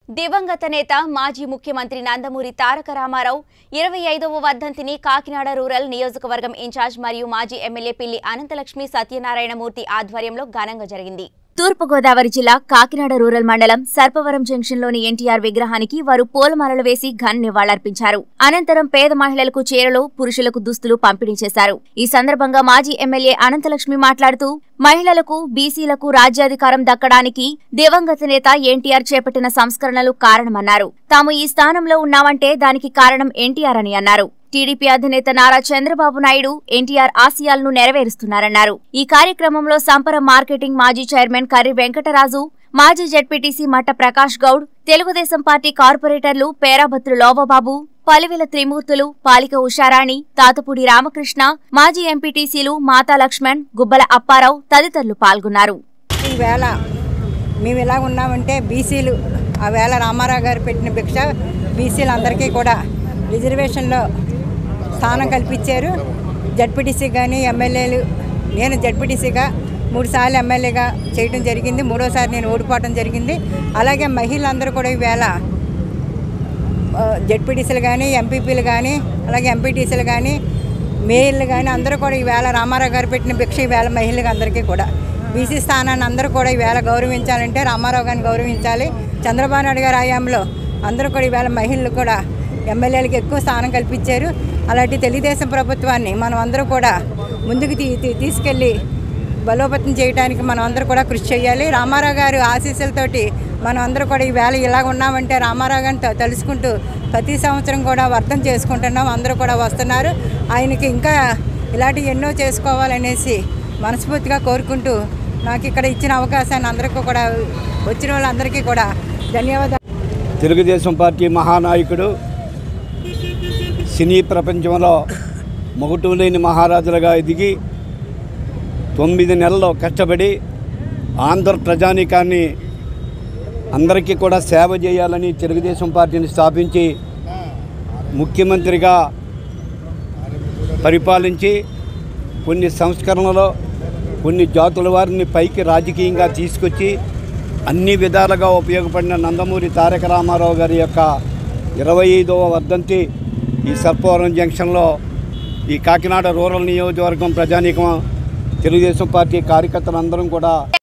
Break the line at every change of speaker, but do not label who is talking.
దివంగత నేత మాజీ ముఖ్యమంత్రి నందమూరి తారక రామారావు ఇరవై ఐదవ వర్ధంతిని కాకినాడ రూరల్ నియోజకవర్గం ఇన్ఛార్జ్ మరియు మాజీ ఎమ్మెల్యే పిల్లి అనంతలక్ష్మి సత్యనారాయణమూర్తి ఆధ్వర్యంలో ఘనంగా జరిగింది తూర్పుగోదావరి జిల్లా కాకినాడ రూరల్ మండలం సర్పవరం జంక్షన్లోని ఎన్టీఆర్ విగ్రహానికి వారు పూలమాలలు వేసి ఘన్ నివాళులర్పించారు అనంతరం పేద మహిళలకు చీరలు పురుషులకు దుస్తులు పంపిణీ చేశారు ఈ సందర్భంగా మాజీ ఎమ్మెల్యే అనంతలక్ష్మి మాట్లాడుతూ మహిళలకు బీసీలకు రాజ్యాధికారం దక్కడానికి దివంగత నేత ఎన్టీఆర్ చేపట్టిన సంస్కరణలు కారణమన్నారు తాము ఈ స్థానంలో ఉన్నామంటే దానికి కారణం ఎన్టీఆర్ అని అన్నారు టీడీపీ అధినేత నారా చంద్రబాబు నాయుడు ఎన్టీఆర్ ఆశయాలను నెరవేరుస్తున్నారన్నారు ఈ కార్యక్రమంలో సంపరం మార్కెటింగ్ మాజీ చైర్మన్ కర్రి వెంకటరాజు మాజీ జడ్పీటీసీ మట్ట ప్రకాష్ గౌడ్ తెలుగుదేశం పార్టీ కార్పొరేటర్లు పేరాభత్రు లోవబాబు పలివెల త్రిమూర్తులు పాలిక ఉషారాణి తాతపూడి రామకృష్ణ మాజీ ఎంపీటీసీలు మాతా లక్ష్మణ్ గుబ్బల అప్పారావు తదితరులు పాల్గొన్నారు
ఈవేళ మేము ఇలా ఉన్నామంటే బీసీలు ఆ వేళ రామారావు గారు పెట్టిన భిక్ష బీసీలు అందరికీ కూడా రిజర్వేషన్లో స్థానం కల్పించారు జడ్పీటీసీ కానీ ఎమ్మెల్యేలు నేను జడ్పీటీసీగా మూడు సార్లు ఎమ్మెల్యేగా చేయడం జరిగింది మూడోసారి నేను ఓడిపోవడం జరిగింది అలాగే మహిళలందరూ కూడా ఈవేళ జడ్పీటీసీలు కానీ ఎంపీపీలు కానీ అలాగే ఎంపీటీసీలు కానీ మేయర్లు కానీ అందరూ కూడా ఈవేళ రామారావు గారు పెట్టిన భిక్ష ఈవేళ మహిళలకు అందరికీ కూడా బీసీ స్థానాన్ని అందరూ కూడా ఈవేళ గౌరవించాలంటే రామారావు గారిని గౌరవించాలి చంద్రబాబు నాయుడు గారి హయాంలో అందరూ కూడా ఈవేళ మహిళలు కూడా ఎమ్మెల్యేలకు ఎక్కువ స్థానం కల్పించారు అలాంటి తెలుగుదేశం ప్రభుత్వాన్ని మనం అందరూ కూడా ముందుకు తీ తీ- తీసుకెళ్ళి బలోపేతం చేయడానికి మనం అందరూ కూడా కృషి చేయాలి రామారావు గారు ఆశీస్సులతోటి మనం అందరూ కూడా ఈవేళ ఇలాగ ఉన్నామంటే రామారావు గారిని త- తలుసుకుంటూ ప్రతి సంవత్సరం కూడా వర్తం చేసుకుంటున్నాం అందరూ కూడా వస్తున్నారు ఆయనకి ఇంకా ఇలాంటివి ఎన్నో చేసుకోవాలనేసి మనస్ఫూర్తిగా కోరుకుంటూ నాకు ఇక్కడ ఇచ్చిన అవకాశాన్ని అందరికీ కూడా వచ్చిన వాళ్ళందరికీ కూడా ధన్యవాదాలు
తెలుగుదేశం పార్టీ మహానాయకుడు సినీ ప్రపంచంలో మొగటం లేని మహారాజులుగా ఎదిగి తొమ్మిది నెలల్లో కష్టపడి ఆంధ్ర ప్రజానీకాన్ని అందరికీ కూడా సేవ చేయాలని తెలుగుదేశం పార్టీని స్థాపించి ముఖ్యమంత్రిగా పరిపాలించి కొన్ని సంస్కరణలో కొన్ని జాతుల వారిని పైకి రాజకీయంగా తీసుకొచ్చి అన్ని విధాలుగా ఉపయోగపడిన నందమూరి తారక రామారావు గారి యొక్క ఇరవై ఐదవ వర్ధంతి ఈ సర్పవరం జంక్షన్లో ఈ కాకినాడ రూరల్ నియోజకవర్గం ప్రజానీకం తెలుగుదేశం పార్టీ కార్యకర్తలందరం కూడా